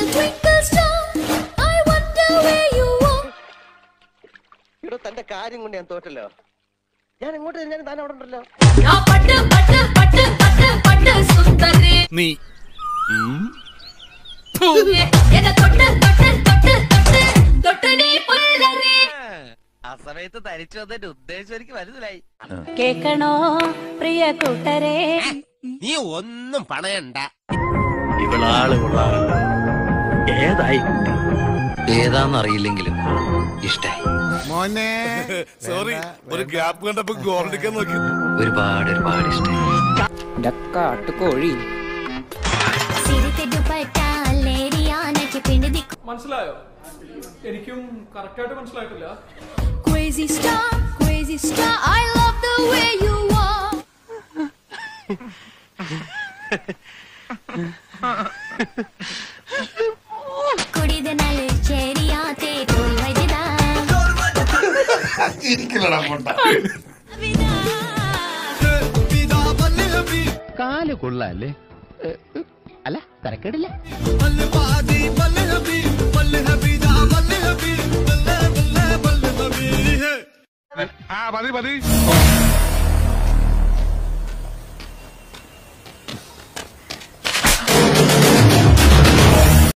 twinkle star, I wonder where you are. ഇവിടെ തന്റെ കാര്യം കൊണ്ട് ഞാൻ തോറ്റല്ലോ ഞാൻ എങ്ങോട്ട് തിരിഞ്ഞാലും താൻ അവിടെ ഉണ്ടല്ലോ நான் பட்டு பட்டு பட்டு பட்டு பட்டு சுந்தரி നീ என்ன தொட்டு தொட்டு தொட்டு தொட்டு தொட்டு நீ புல்லரி ആ സമയത്ത് തനിച്ചു വന്നതിന്റെ ഉദ്ദേശം എനിക്ക് മനസ്സിലായി കേക്കണോ പ്രിയ കൂട്ടരെ നീ ഒന്നും പണയണ്ട ഇവളാള് കൊള്ളാമല്ലോ ഏതായി ഏതാന്നറിയില്ലെങ്കിലും ഇഷ്ടായി സോറി ഒരു ഗ്യാപ്പ് കണ്ടപ്പോ ഗോൾഡിക്കാൻ നോക്കി ഒരുപാട് ഒരുപാട് ഇഷ്ടായി കാട്ടുകോഴി സിരത്തെ ദുപ്പട്ട ലേരിയാനക്ക് പിണ്ടി ദിക്കു മനസ്സിലായോ എനിക്കും കറക്റ്റായിട്ട് മനസ്സിലായിട്ടില്ല Crazy star, crazy star, I love the way you are. കുടിതനാല് ചേരിയാത്തെ തോൽ വൈദ്യതാ കാല് കൊള്ളാല്ലേ അല്ല തരക്കേടില്ല ആ മതി മതി